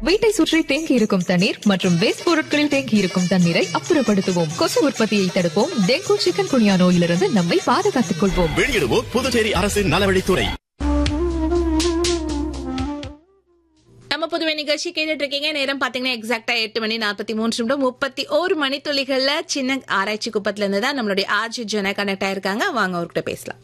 வீட்டை சுற்றி தேங்கி இருக்கும் தண்ணீர் மற்றும் வேஸ்ட் பொருட்களில் தேங்கி இருக்கும் தண்ணீரை அப்புறப்படுத்துவோம் கொசு உற்பத்தியை தடுப்போம் டெங்கு சிக்கன் குனியா நோயிலிருந்து நம்மை பாதுகாத்துக் கொள்வோம் வெளியிடுவோம் புதுச்சேரி அரசின் நலவழித்துறை நம்ம புதுவை நிகழ்ச்சி கேட்டுட்டு இருக்கீங்க நேரம் பாத்தீங்கன்னா எக்ஸாக்டா எட்டு மணி நாற்பத்தி மூன்று நிமிடம் முப்பத்தி ஒரு மணித்துளிகள்ல சின்ன ஆராய்ச்சி குப்பத்துல இருந்து தான் நம்மளுடைய ஆர்ஜி ஜன கனெக்ட் ஆயிருக்காங்க வாங்க அவர்கிட்ட பேசலாம்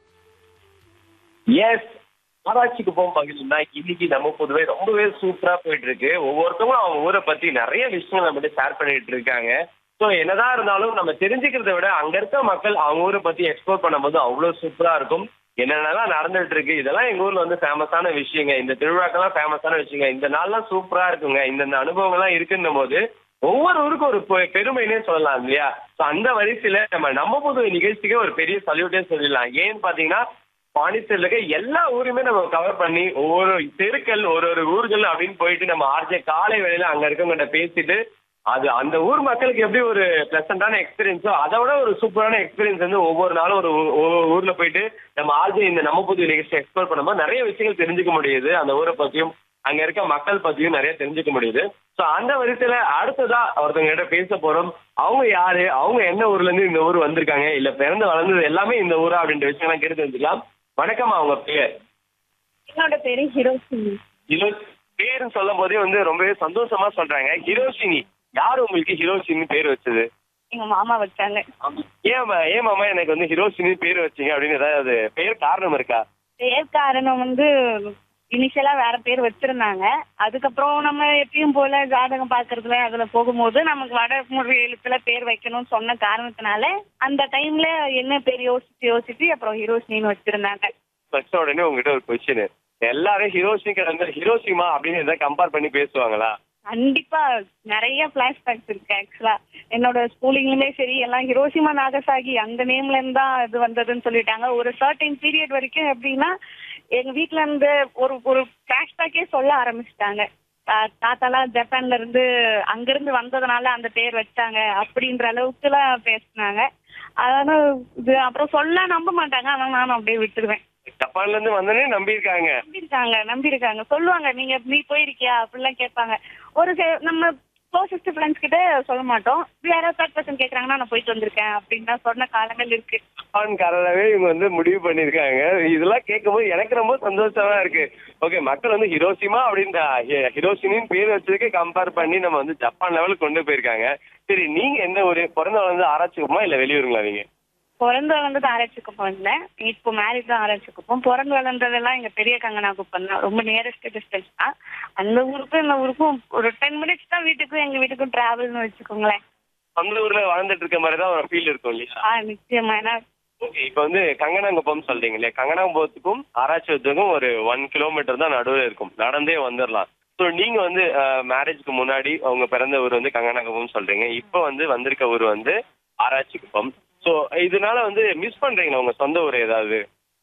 எஸ் ஆராய்ச்சிக்கு போகும் பகுதியில் இன்னைக்கு நம்ம பொதுவே ரொம்பவே சூப்பரா போயிட்டு இருக்கு ஒவ்வொருத்தவங்களும் அவங்க ஊரை பத்தி நிறைய விஷயங்கள் நம்ம ஷேர் பண்ணிட்டு இருக்காங்க ஸோ என்னதான் இருந்தாலும் நம்ம தெரிஞ்சுக்கிறத விட அங்க இருக்க மக்கள் அவங்க ஊரை பத்தி எக்ஸ்ப்ளோர் பண்ணும்போது அவ்வளவு சூப்பரா இருக்கும் என்னென்னலாம் நடந்துட்டு இருக்கு இதெல்லாம் எங்க ஊர்ல வந்து ஃபேமஸான விஷயங்க இந்த திருவிழாக்கெல்லாம் ஃபேமஸான விஷயங்க இந்த நாள்லாம் சூப்பரா இருக்குங்க இந்த இந்த அனுபவங்கள்லாம் இருக்குன்னும் போது ஒவ்வொரு ஊருக்கும் ஒரு பெ- பெருமைனே சொல்லலாம் இல்லையா ஸோ அந்த வரிசையில நம்ம நம்ம புது நிகழ்ச்சிக்கு ஒரு பெரிய சல்யூட்டே சொல்லிடலாம் ஏன்னு பாத்தீங்கன்னா பாண்டிச்சேரியில் இருக்க எல்லா ஊருமே நம்ம கவர் பண்ணி ஒவ்வொரு தெருக்கள் ஒரு ஒரு ஊர்கள் அப்படின்னு போயிட்டு நம்ம ஆர்ஜே காலை வேளையில அங்க இருக்கவங்ககிட்ட பேசிட்டு அது அந்த ஊர் மக்களுக்கு எப்படி ஒரு பிளசண்டான எக்ஸ்பீரியன்ஸோ அதை விட ஒரு சூப்பரான எக்ஸ்பீரியன்ஸ் வந்து ஒவ்வொரு நாளும் ஒரு ஊ- ஒவ்வொரு ஊர்ல போயிட்டு நம்ம ஆர்ஜே இந்த நம்ம புது நிகழ்ச்சி எக்ஸ்ப்ளோர் பண்ணும்போது நிறைய விஷயங்கள் தெரிஞ்சுக்க முடியுது அந்த ஊரை பத்தியும் அங்க இருக்க மக்கள் பத்தியும் நிறைய தெரிஞ்சுக்க முடியுது சோ அந்த வரிசையில அடுத்ததா ஒருத்தவங்க கிட்ட பேச போறோம் அவங்க யாரு அவங்க என்ன ஊர்ல இருந்து இந்த ஊர் வந்திருக்காங்க இல்ல பிறந்து வளர்ந்தது எல்லாமே இந்த ஊரா அப்படின்ற விஷயம்லாம் கேட்டு தெரிஞ்சுக்கலாம் வணக்கம் அவங்க பேர் என்னோட பேரு ஹிரோஷினி ஹிரோ பேருன்னு சொல்லும் போதே வந்து ரொம்பவே சந்தோஷமா சொல்றாங்க ஹிரோஷினி யார் உங்களுக்கு ஹிரோஷினி பேர் வச்சது எங்க மாமா வச்சாங்க ஏன் மா- ஏன் மாமா எனக்கு வந்து ஹிரோஷினி பேர் வச்சீங்க அப்படின்னு ஏதாவது பேர் காரணம் இருக்கா பேர் காரணம் வந்து இனிஷியலா வேற பேர் வச்சிருந்தாங்க அதுக்கப்புறம் நம்ம எப்பயும் போல ஜாதகம் பாக்குறதுல அதுல போகும்போது நமக்கு வடமொழி எழுத்துல பேர் வைக்கணும்னு சொன்ன காரணத்தினால அந்த டைம்ல என்ன பேர் யோசிச்சு யோசிச்சு அப்புறம் ஹிரோஷினின்னு வச்சிருந்தாங்க ஃபர்ஸ்ட் உடனே உங்ககிட்ட ஒரு கொஸ்டின் எல்லாரும் ஹிரோஷினி வந்து ஹிரோஷிமா அப்படின்னு ஏதாவது கம்பேர் பண்ணி பேசுவாங்களா கண்டிப்பா நிறைய பிளாஷ்பேக்ஸ் இருக்கு ஆக்சுவலா என்னோட ஸ்கூலிங்லயுமே சரி எல்லாம் ஹிரோஷிமா நாகசாகி அந்த நேம்ல இருந்து தான் இது வந்ததுன்னு சொல்லிட்டாங்க ஒரு சர்டைன் பீரியட் வரைக்கும் எப்படின்னா எங்க வீட்ல இருந்து ஒரு ஒரு பிளாஷ்பேக்கே சொல்ல ஆரம்பிச்சிட்டாங்க தாத்தாலாம் ஜப்பான்ல இருந்து அங்கிருந்து வந்ததுனால அந்த பேர் வச்சாங்க அப்படின்ற அளவுக்கு எல்லாம் பேசினாங்க அதனால இது அப்புறம் சொல்ல நம்ப மாட்டாங்க அதனால நானும் அப்படியே விட்டுருவேன் ஜப்பான்ல இருந்து வந்தோடனே நம்பியிருக்காங்க நம்பியிருக்காங்க நம்பியிருக்காங்க சொல்லுவாங்க நீங்க நீ போயிருக்கியா அப்படிலாம் கேட்பாங்க ஒரு சில- நம்ம க்ளோசஸ்ட் ஃப்ரெண்ட்ஸ் கிட்ட சொல்ல மாட்டோம் வேற தேர்ட் பர்சன் கேக்குறாங்கன்னா நான் போயிட்டு வந்திருக்கேன் அப்படின்னு தான் சொன்ன காலங்கள் இருக்கு ஜப்பான்காரராகவே இவங்க வந்து முடிவு பண்ணியிருக்காங்க இதெல்லாம் கேட்கும்போது எனக்கு ரொம்ப சந்தோஷமா இருக்கு ஓகே மக்கள் வந்து ஹிரோஷிமா அப்படின்ற ஹி- ஹிரோஷினின்னு பேர் வச்சதுக்கு கம்பேர் பண்ணி நம்ம வந்து ஜப்பான் லெவலுக்கு கொண்டு போயிருக்காங்க சரி நீங்க எந்த ஒரு பிறந்த வளர்ந்து ஆராய்ச்சிக்குமா இல்ல வெளியூருங்களா நீங்க பிறந்து வளர்ந்தது ஆராய்ச்சி குப்பம் இல்லை இப்போ மேரேஜ் தான் ஆராய்ச்சி குப்பம் பிறந்து வளர்ந்ததெல்லாம் எங்க பெரிய கங்கனா குப்பம் தான் ரொம்ப நியரஸ்ட் டிஸ்டன்ஸ் தான் அந்த ஊருக்கும் இந்த ஊருக்கும் ஒரு டென் மினிட்ஸ் தான் வீட்டுக்கும் எங்க வீட்டுக்கும் டிராவல்னு வச்சுக்கோங்களேன் சொந்த ஊர்ல வாழ்ந்துட்டு இருக்க மாதிரி தான் ஒரு ஃபீல் இருக்கும் இல்லையா ஆ நிச்சயமா ஏன்னா ஓகே இப்போ வந்து கங்கனாங்குப்பம் சொல்றீங்க இல்லையா கங்கனாங்குப்பத்துக்கும் ஆராய்ச்சியத்துக்கும் ஒரு ஒன் கிலோமீட்டர் தான் நடுவில் இருக்கும் நடந்தே வந்துடலாம் ஸோ நீங்க வந்து மேரேஜ்க்கு முன்னாடி அவங்க பிறந்த ஊர் வந்து கங்கனாங்குப்பம் சொல்றீங்க இப்போ வந்து வந்திருக்க ஊர் வந்து ஆராய்ச்சிக்குப்பம் ஸோ இதனால வந்து மிஸ் பண்றீங்களா உங்க சொந்த ஊர் ஏதாவது